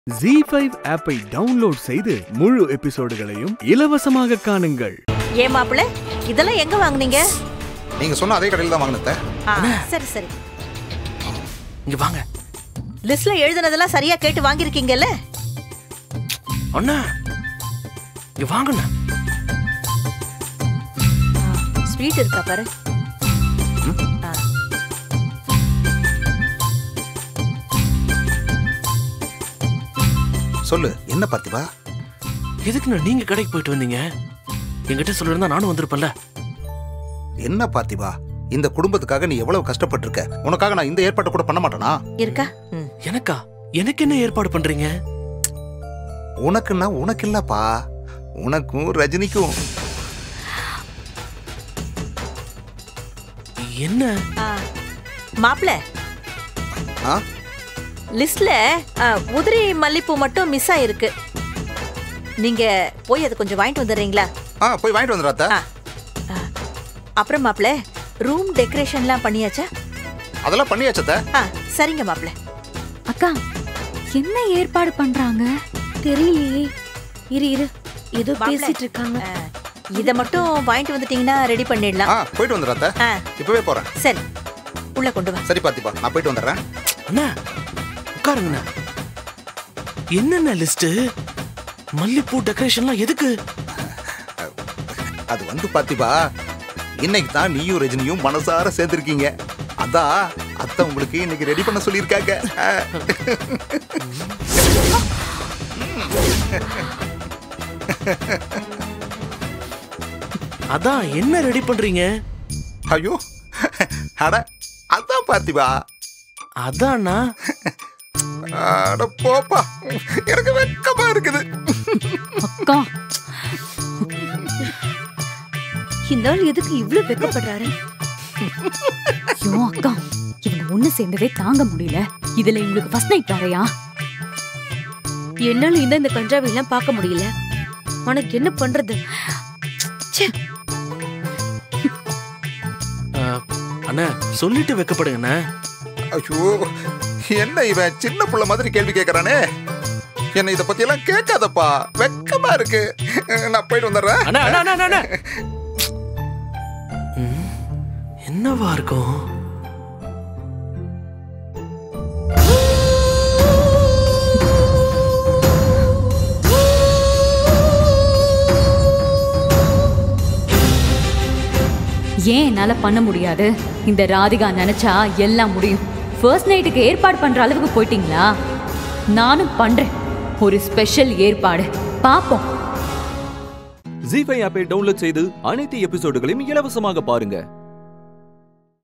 G five ஆப்பை download செய்து முழு எபிசோடுகளையும் இலவசமாக காணுங்கள் ஏன் மாப்பிள்ள இதெல்லாம் எங்க வாங்குனீங்க நீங்க சொன்ன அதே கடையில் தான் வாங்கினேன் ஆ, சரி சரி இங்க வாங்க லிஸ்ட்ல எழுதுனதெல்லாம் சரியா கேட்டு வாங்கிருக்கீங்கல்ல அண்ணா இங்க வாங்கண்ணா ஸ்வீட் இருக்கா பாரு ஆ. சொல்லு என்ன பார்த்திபா எதுக்குண்ணா நீங்க கடைக்கு போயிட்டு வந்தீங்க என்கிட்ட சொல்லிருந்தா நானும் வந்திருப்பேன்ல என்ன பார்த்திபா இந்த குடும்பத்துக்காக நீ எவ்வளவு கஷ்டப்பட்டிருக்க உனக்காக நான் இந்த ஏற்பாட்டை கூட பண்ண மாட்டேனா இருக்கா ம். எனக்கா எனக்கு என்ன ஏற்பாடு பண்றீங்க உனக்குன்னா உனக்கு இல்லப்பா உனக்கும் ரஜினிக்கும் என்ன ஆ, மாப்பிள்ள ஆ லிஸ்ட்ல ஆ, உதிரி மல்லிப்பூ மட்டும் மிஸ் ஆயிருக்கு நீங்க போய் அதை கொஞ்சம் வாங்கிட்டு வந்துடுறீங்களா ஆ போய் வாங்கிட்டு வந்துடாத்த ஆ. ஆ. அப்புறம் மாப்பிள்ள ரூம் டெக்கரேஷன்லாம் பண்ணியாச்சா அதெல்லாம் பண்ணியாச்சத்த ஆ சரிங்க மாப்பிள்ள அக்கா என்ன ஏற்பாடு பண்றாங்க தெரியலையே இரு இரு ஏதோ மாப்ள. பேசிட்டு இருக்காங்க ஆ, இதை மட்டும் வாங்கிட்டு வந்துட்டீங்கன்னா ரெடி பண்ணிடலாம் ஆ போயிட்டு வந்துடாத்த ஆ இப்பவே போறேன் சரி உள்ள கொண்டு வா சரி பார்த்திபா நான் போயிட்டு வந்துடுறேன் அண்ணா உட்காருங்கண்ணா என்னென்ன லிஸ்ட் மல்லிப்பூ டெக்கரேஷன்லாம் எதுக்கு அது வந்து பார்த்திபா இன்னைக்கு தான் நீயும் ரஜினியும் மனசார சேர்ந்துருக்கீங்க அதான் அத்தை உங்களுக்கு இன்னைக்கு ரெடி பண்ண சொல்லியிருக்காங்க ஆ. அதான் என்ன ரெடி பண்றீங்க ஐயோ அட அதான் பார்த்திபா அதான்னா அட போப்பா எனக்கு வெக்கமா இருக்குது அக்கா இந்த ஆள் எதுக்கு இவ்ளோ வெக்கப்படுறாரு ஐயோ அக்கா இவங்க ஒண்ணு சேர்ந்தவே தாங்க முடியல இதுல இவங்களுக்கு ஃபர்ஸ்ட் நைட் வேறையா என்னால இந்த இந்த கஞ்சாவை எல்லாம் பார்க்க முடியல உனக்கு என்ன பண்றது ச்சே, அஹ், அண்ணா சொல்லிட்டு வைக்கப்படுங்கண்ணா ஐயோ என்ன இவன் சின்ன புள்ள மாதிரி கேள்வி கேட்கறானே என்ன இத பத்தி எல்லாம் கேட்காதப்பா வெக்கமா இருக்கு நான் போயிட்டு வந்துடுறேன் அண்ணா அண்ணா அண்ணா, அண்ணா அண்ணா ம், என்னவா இருக்கும் ஏன் என்னால பண்ண முடியாது இந்த ராதிகா நினைச்சா எல்லாம் முடியும் ஃபர்ஸ்ட் நைட்டுக்கு ஏற்பாடு பண்ற அளவுக்கு போயிட்டீங்களா நானும் பண்றேன் ஒரு ஸ்பெஷல் ஏற்பாடு பாப்போம் ஜி ஃபைவ் ஆப்பை டவுன்லோட் செய்து அனைத்து எபிசோடுகளையும் இலவசமாக பாருங்க